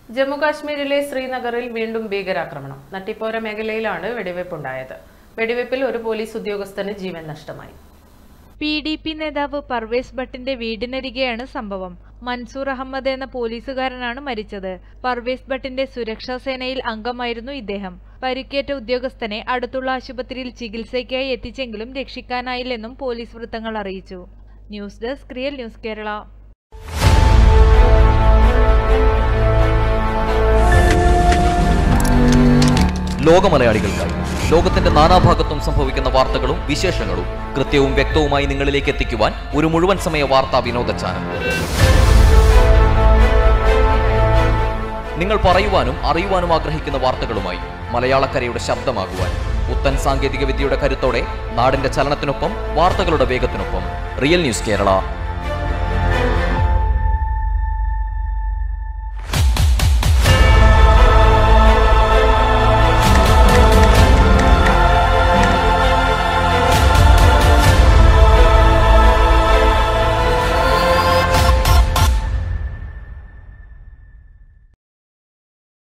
ജമ്മുകാശ്മീരിലെ ശ്രീനഗറിൽ വീണ്ടും ഭീകരാക്രമണം നട്ടിപ്പോര മേഖലയിലാണ് വെടിവെപ്പുണ്ടായത് വെടിവെപ്പിൽ ഒരു പോലീസ് ഉദ്യോഗസ്ഥന് ജീവൻ നഷ്ടമായി പി ഡി പി നേതാവ് പർവേസ് ഭട്ടിന്റെ വീടിനരികെയാണ് സംഭവം മൻസൂർ അഹമ്മദ് എന്ന പോലീസുകാരനാണ് മരിച്ചത് പർവേസ് ഭട്ടിന്റെ സുരക്ഷാ സേനയിൽ അംഗമായിരുന്നു ഇദ്ദേഹം പരിക്കേറ്റ ഉദ്യോഗസ്ഥനെ അടുത്തുള്ള ആശുപത്രിയിൽ ചികിത്സയ്ക്കായി എത്തിച്ചെങ്കിലും രക്ഷിക്കാനായില്ലെന്നും പോലീസ് വൃത്തങ്ങൾ അറിയിച്ചു news desk real news Kerala ലോകമലയാളികൾക്കായി ലോകത്തിന്റെ നാനാഭാഗത്തും സംഭവിക്കുന്ന വാർത്തകളും വിശേഷങ്ങളും കൃത്യവും വ്യക്തവുമായി നിങ്ങളിലേക്ക് എത്തിക്കുവാൻ ഒരു മുഴുവൻ സമയ വാർത്താ വിനോദ ചാനൽ നിങ്ങൾ പറയുവാനും അറിയുവാനും ആഗ്രഹിക്കുന്ന വാർത്തകളുമായി മലയാളക്കരയുടെ ശബ്ദമാകുവാൻ പുത്തൻ സാങ്കേതിക വിദ്യയുടെ കരുത്തോടെ നാടിന്റെ ചലനത്തിനൊപ്പം വാർത്തകളുടെ വേഗത്തിനൊപ്പം റിയൽ ന്യൂസ് കേരള